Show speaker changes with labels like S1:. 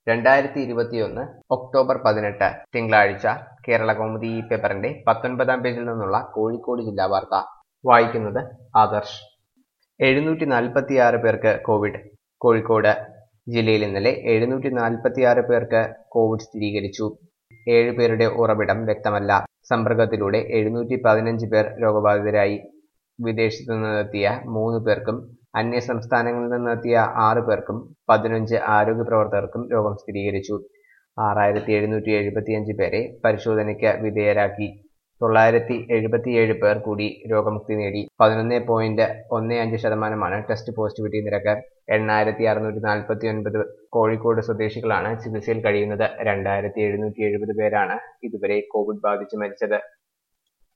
S1: രണ്ടായിരത്തി ഇരുപത്തിയൊന്ന് ഒക്ടോബർ പതിനെട്ട് തിങ്കളാഴ്ച കേരള കൗമുദി ഈ പേപ്പറിന്റെ പത്തൊൻപതാം പേജിൽ നിന്നുള്ള കോഴിക്കോട് ജില്ലാ വാർത്ത വായിക്കുന്നത് ആദർശ് എഴുന്നൂറ്റി നാൽപ്പത്തിയാറ് പേർക്ക് കോവിഡ് കോഴിക്കോട് ജില്ലയിൽ ഇന്നലെ എഴുന്നൂറ്റി നാൽപ്പത്തിയാറ് പേർക്ക് കോവിഡ് സ്ഥിരീകരിച്ചു ഏഴ് പേരുടെ ഉറവിടം വ്യക്തമല്ല സമ്പർക്കത്തിലൂടെ എഴുന്നൂറ്റി പതിനഞ്ച് പേർ രോഗബാധിതരായി വിദേശത്തു നിന്നെത്തിയ മൂന്ന് പേർക്കും അന്യ സംസ്ഥാനങ്ങളിൽ നിന്നെത്തിയ ആറ് പേർക്കും പതിനഞ്ച് ആരോഗ്യ പ്രവർത്തകർക്കും രോഗം സ്ഥിരീകരിച്ചു ആറായിരത്തി എഴുന്നൂറ്റി എഴുപത്തിയഞ്ച് പേരെ പരിശോധനയ്ക്ക് വിധേയരാക്കി തൊള്ളായിരത്തി എഴുപത്തിയേഴ് പേർ കൂടി രോഗമുക്തി നേടി പതിനൊന്ന് പോയിന്റ് ഒന്ന് അഞ്ച് ശതമാനമാണ് ടെസ്റ്റ് പോസിറ്റിവിറ്റി നിരക്ക് എണ്ണായിരത്തി അറുന്നൂറ്റി നാൽപ്പത്തി ഒൻപത് കോഴിക്കോട് സ്വദേശികളാണ് ചികിത്സയിൽ കഴിയുന്നത് രണ്ടായിരത്തി എഴുന്നൂറ്റി എഴുപത് പേരാണ് ഇതുവരെ കോവിഡ് ബാധിച്ച് മരിച്ചത്